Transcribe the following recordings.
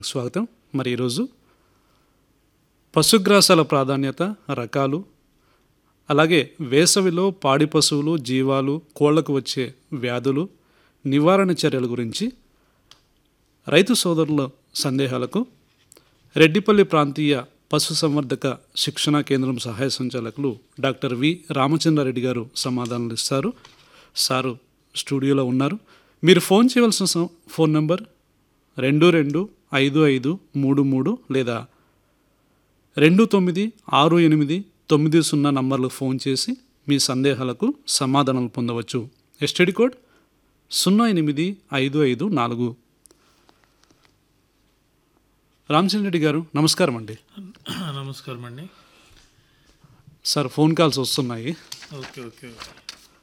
స్వాగతం మరి ఈరోజు పశుగ్రాసాల ప్రాధాన్యత రకాలు అలాగే వేసవిలో పాడి పశువులు జీవాలు కోళ్లకు వచ్చే వ్యాధులు నివారణ చర్యల గురించి రైతు సోదరుల సందేహాలకు రెడ్డిపల్లి ప్రాంతీయ పశుసంవర్ధక శిక్షణా కేంద్రం సహాయ సంచాలకులు డాక్టర్ వి రామచంద్రారెడ్డి గారు సమాధానాలు ఇస్తారు సారు స్టూడియోలో ఉన్నారు మీరు ఫోన్ చేయవలసిన సం- ఫోన్ నంబర్ రెండు రెండు ఐదు ఐదు మూడు మూడు లేదా రెండు తొమ్మిది ఆరు ఎనిమిది తొమ్మిది సున్నా నంబర్లకు ఫోన్ చేసి మీ సందేహాలకు సమాధానాలు పొందవచ్చు ఎస్టీడీ కోడ్ సున్నా ఎనిమిది ఐదు ఐదు నాలుగు రామచంద్ర రెడ్డి గారు నమస్కారం అండి నమస్కారం అండి సార్ ఫోన్ కాల్స్ వస్తున్నాయి okay okay okay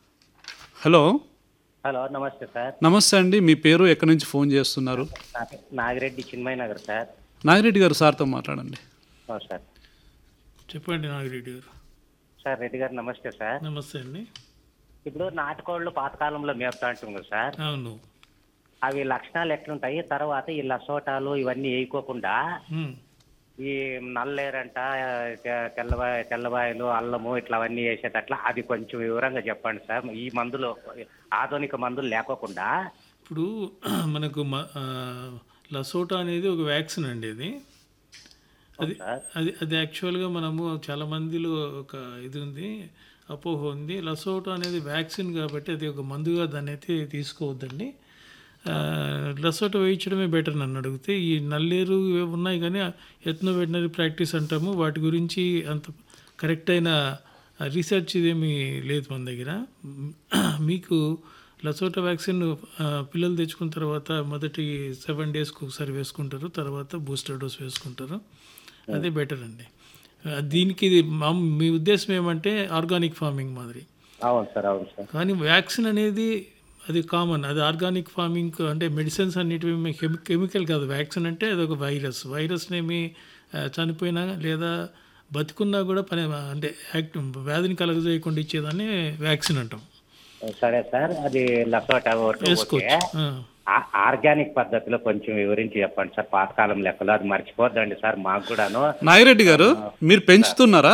hello hello నమస్తే సార్ నమస్తే అండి మీ పేరు ఎక్కడి నుంచి ఫోన్ చేస్తున్నారు నా- నాగిరెడ్డి చిన్మయ నగర్ సార్ నాగిరెడ్డి గారు సార్తో మాట్లాడండి అవును సార్ చెప్పండి నాగిరెడ్డి గారు సార్ రెడ్డి గారు నమస్తే సార్ నమస్తే అండి ఇప్పుడు నాటుకోళ్ళు పాతకాలంలో మేపుతా అంటాం కదా సార్ అవును అవి లక్షణాలు ఎట్లుంటాయి తర్వాత ఈ లసోటాలు ఇవన్నీ వేయకోకుండా ఉమ్, ఈ నల్లేరంట తె- తెల్లబాయ తెల్లబాయలు అల్లము ఇట్లా అవన్నీ వేసేటట్లా అది కొంచెం వివరంగా చెప్పండి సార్ ఈ మందులు ఆధునిక మందులు లేకోకుండా ఇప్పుడు మనకు మ- ఆ, లసోటా అనేది ఒక వ్యాక్సిన్ అండి అది అది సార్. అది అది యాక్చువల్గా మనము చాలా మందిలో ఒక ఇది ఉంది అపోహ ఉంది లసోటా అనేది వ్యాక్సిన్ కాబట్టి అది ఒక మందుగా దాన్ని అయితే తీసుకోవద్దండి ఆ, లసోటా వేయించడమే బెటర్ నన్ను అడిగితే ఈ నల్లేరు ఇవి ఉన్నాయి కానీ ఎత్నో వెటనరీ ప్రాక్టీస్ అంటాము వాటి గురించి అంత కరెక్ట్ అయిన రీసెర్చ్ ఇదేమీ లేదు మన దగ్గర మీకు లసోటా వ్యాక్సిన్ ఆ, పిల్లలు తెచ్చుకున్న తర్వాత మొదటి సెవెన్ డేస్కి ఒకసారి వేసుకుంటారు తర్వాత బూస్టర్ డోస్ వేసుకుంటారు అదే బెటర్ అండి ఆ, దీనికి ఇది మా- మీ ఉద్దేశం ఏమంటే ఆర్గానిక్ ఫార్మింగ్ మాదిరి అవును సార్ అవును సార్ కానీ వ్యాక్సిన్ అనేది అది కామన్ అది ఆర్గానిక్ ఫార్మింగ్ అంటే మెడిసిన్స్ అన్నిటివి మీ కెమి కెమికల్ కాదు వ్యాక్సిన్ అంటే అది ఒక వైరస్ వైరస్నేమి ఆ, చనిపోయినా లేదా బతికున్నా కూడా పని అంటే యాక్టివ్ వ్యాధిని కలగజేయకుండా ఇచ్చేదాన్ని వ్యాక్సిన్ అంటాం సరే సార్ అది లసోటా ఓకే వేసుకోవచ్చు ఆ. ఆ- ఆర్గానిక్ పద్ధతిలో కొంచెం వివరించి చెప్పండి సార్ పాతకాలం లెక్కలు అది మర్చిపోద్దండి సార్ మాకు కూడాను నాగిరెడ్డి గారు మీరు పెంచుతున్నారా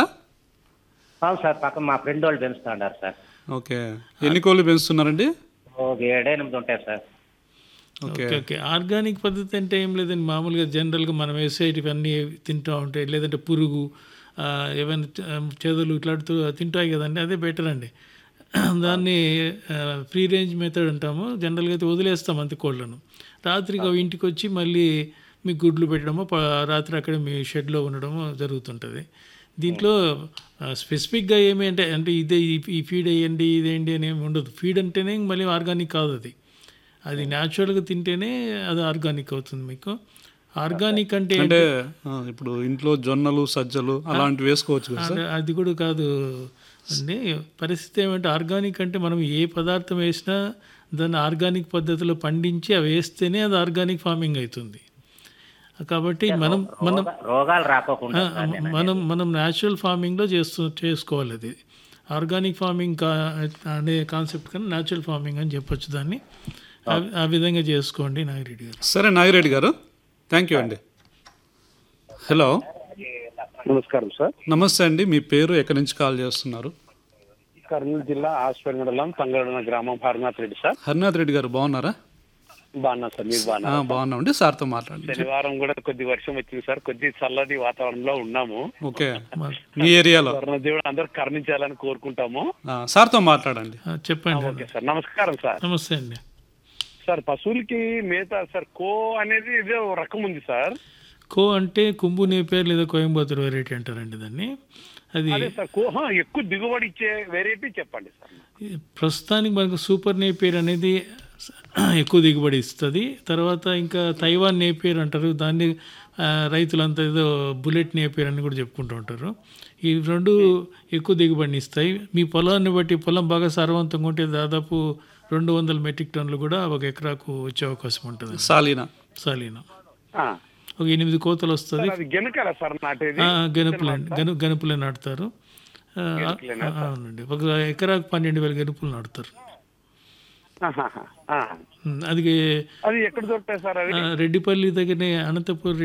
అవును సార్ పక్కన మా ఫ్రెండ్ వాళ్ళు పెంచుతున్నారు సార్ ఓకే ఎన్ని కోళ్ళు పెంచుతున్నారండి ఒక ఏడెనిమిది ఉంటాయి sir okay okay okay organic పద్ధతి అంటే ఏం లేదండి మామూలుగా జనరల్గా మనం వేసేటివన్నీ తింటూ ఉంటాయి లేదంటే పురుగు ఆ, ఏమైనా చ- చెదలు ఇట్లాంటి తింటాయి కదండి అదే బెటర్ అండి దాన్ని ఫ్రీ రేంజ్ మెథడ్ అంటాము జనరల్గా అయితే వదిలేస్తాం అంతే కోళ్ళను రాత్రికి అవి ఇంటికి వచ్చి మళ్ళీ మీకు గుడ్లు పెట్టడము ప- రాత్రి అక్కడ మీ షెడ్లో ఉండడము జరుగుతుంటుంది దీంట్లో స్పెసిఫిక్గా ఏమి అంటే అంటే ఇదే ఈ- ఈ ఫీడ్ వేయండి ఇదేంటి అని ఏమి ఉండదు ఫీడ్ అంటేనే మళ్ళీ ఆర్గానిక్ కాదు అది అది న్యాచురల్గా తింటేనే అది ఆర్గానిక్ అవుతుంది మీకు ఆర్గానిక్ అంటే అంటే ఆ, ఇప్పుడు ఇంట్లో జొన్నలు సజ్జలు అలాంటివి వేసుకోవచ్చు కదా సార్ అది- అది కూడా కాదు అండి పరిస్థితి ఏమంటే ఆర్గానిక్ అంటే మనం ఏ పదార్థం వేసినా దాన్ని ఆర్గానిక్ పద్ధతిలో పండించి అవి వేస్తేనే అది ఆర్గానిక్ ఫార్మింగ్ అవుతుంది కాబట్టి మనం మనం రోగ- రోగాలు రాకోకుండా ఆ, మనం మనం న్యాచురల్ ఫార్మింగ్లో చేస్తూ చేసుకోవాలి అది ఆర్గానిక్ ఫార్మింగ్ కా అనే కాన్సెప్ట్ కన్నా న్యాచురల్ ఫార్మింగ్ అని చెప్పొచ్చు దాన్ని ఆ- ఆ విధంగా చేసుకోండి నాగిరెడ్డి గారు సరే నాగిరెడ్డి గారు థ్యాంక్ యూ అండి హలో నమస్కారం సార్ నమస్తే అండి మీ పేరు ఎక్కడి నుంచి కాల్ చేస్తున్నారు కర్నూలు జిల్లా ఆస్పేట్ మండలం తంగడన గ్రామం హరినాథ్ రెడ్డి సార్ హరినాథ్ రెడ్డి గారు బాగున్నారా బాగున్నా సార్ మీరు బాగున్నా ఆ, బాగున్నామండి సార్తో మాట్లాడండి శనివారం కూడా కొద్ది వర్షం వచ్చింది సార్ కొద్ది చల్లటి వాతావరణంలో ఉన్నాము ఓకే మీ ఏరియాలో దేవుడు అందరూ కరుణించాలని కోరుకుంటాము ఆ, సార్తో మాట్లాడండి ఆ, చెప్పండి ఓకే సార్ నమస్కారం సార్ నమస్తే అండి సార్ పశువులకి మేత సార్ కో అనేది ఇదే ఓ రకం ఉంది సార్ కో అంటే కుంభు నేపేర్ లేదా కోయంబత్తూరు వెరైటీ అంటారండి దాన్ని అది అదే సార్ కో హా, ఎక్కువ దిగుబడి ఇచ్చే వెరైటీ చెప్పండి సార్ ప్రస్తుతానికి మనకు సూపర్ నేపేర్ అనేది ఎక్కువ దిగుబడి ఇస్తుంది తర్వాత ఇంకా తైవాన్ నేపేర్ అంటారు దాన్ని ఆ, రైతులంతా ఏదో బుల్లెట్ నేపేర్ అని కూడా చెప్పుకుంటూ ఉంటారు ఈ రెండు ఎక్కువ దిగుబడిని ఇస్తాయి మీ పొలాన్ని బట్టి పొలం బాగా సారవంతంగా ఉంటే దాదాపు రెండు వందల మెట్రిక్ టన్నులు కూడా ఒక ఎకరాకు వచ్చే అవకాశం ఉంటుంది సాలీనా సాలీన ఆ, ఒక ఎనిమిది కోతలు వస్తుంది సార్ అది గెనకాల సార్ నాటేది గనుపులు గను గనుపులే నాటుతారు ఆ, అవునండి ఒక ఎకరాకు పన్నెండు వేల గనుపులు నాటుతారు ఆహాహా. ఆ. ఉమ్, అది అది ఎక్కడ దొరుకుతాయి సార్ అవి ఆ, రెడ్డిపల్లి దగ్గరనే అనంతపూర్